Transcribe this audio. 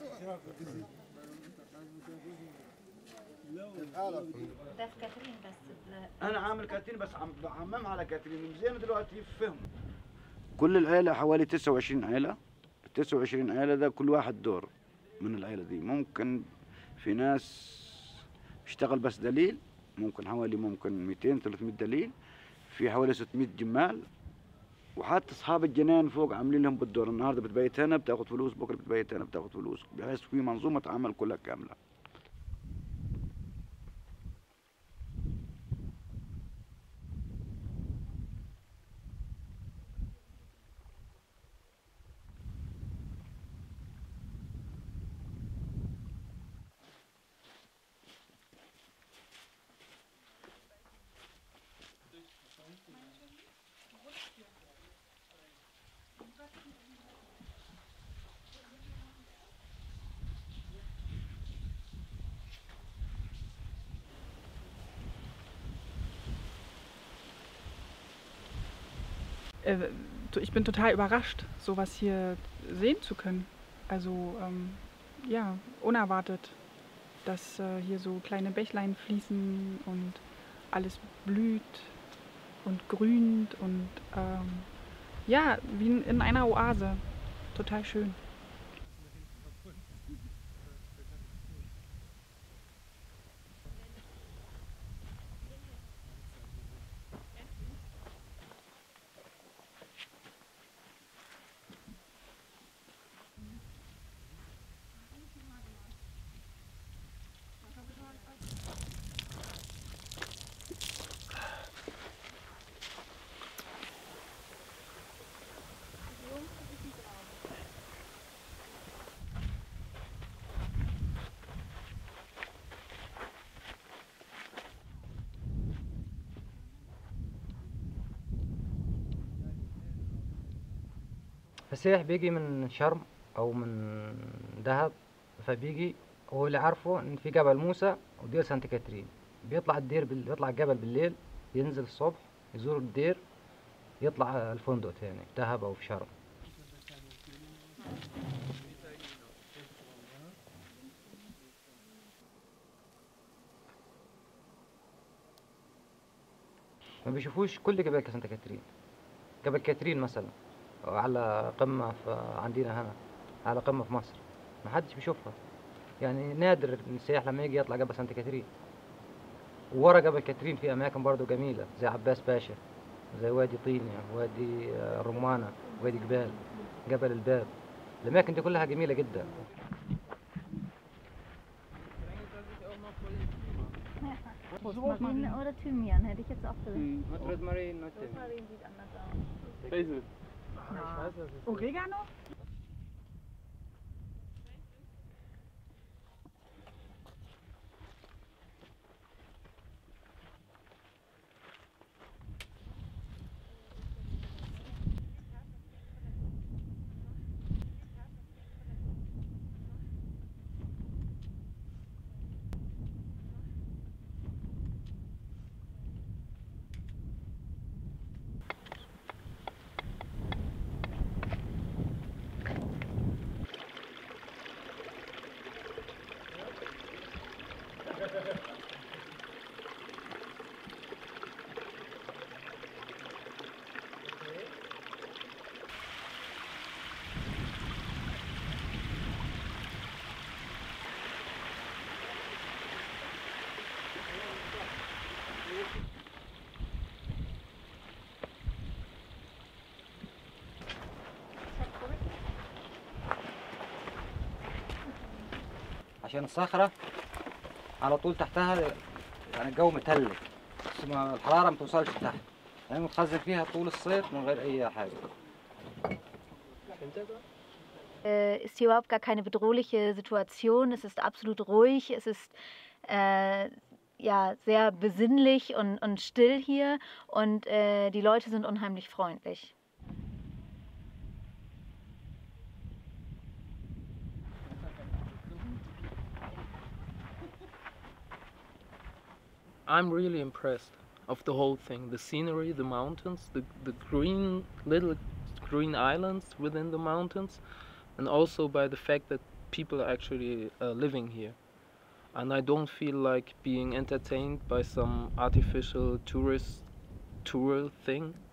ده في كاترين بس انا عامل كاترين بس عم بعمم على كاترين زين دلوقتي فهم كل العيلة حوالي 29 عيلة 29 عيلة ده كل واحد دور من العيلة دي ممكن في ناس بيشتغل بس دليل ممكن حوالي ممكن 200 300 دليل في حوالي 600 جمال وحتى اصحاب الجنان فوق عاملين لهم بالدور النهارده بتبيت هنا بتاخد فلوس بكره بتبيت هنا بتاخد فلوس بحيث في منظومه عمل كلها كامله Äh, ich bin total überrascht, sowas hier sehen zu können. Also ähm, ja, unerwartet, dass äh, hier so kleine Bächlein fließen und alles blüht und grünt und ähm, ja, wie in- in einer Oase. Total schön. فسيح بيجي من شرم او من دهب فبيجي هو اللي عارفه ان في جبل موسى ودير سانت كاترين بيطلع الدير بال... بيطلع الجبل بالليل ينزل الصبح يزور الدير يطلع الفندق تاني في دهب او في شرم ما بيشوفوش كل جبال سانت كاترين جبل كاترين مثلا على قمة في عندنا هنا على قمة في مصر ما حدش بيشوفها يعني نادر إن السياح لما يجي يطلع جبل سانت كاترين ورا جبل كاترين في أماكن برضو جميلة زي عباس باشا زي وادي طينيا وادي آه، رمانة وادي جبال جبل الباب الأماكن دي كلها جميلة جدا Rosmarin oder Thymian, hätte ich jetzt auch gesagt. Rosmarin Rosmarin sieht anders aus. Oregano? عشان الصخرة على طول تحتها يعني الجو متلج بس ما الحرارة ما توصلش تحت يعني متخزن فيها طول الصيف من غير أي حاجة Äh, ist hier überhaupt gar keine bedrohliche Situation. Es ist absolut ruhig. Es ist äh, ja sehr besinnlich und, und still hier und äh, die Leute sind unheimlich freundlich. I'm really impressed of the whole thing. The scenery, the mountains, the, the green little green islands within the mountains, and also by the fact that people actually uh, living here. And I don't feel like being entertained by some artificial tourist tour thing.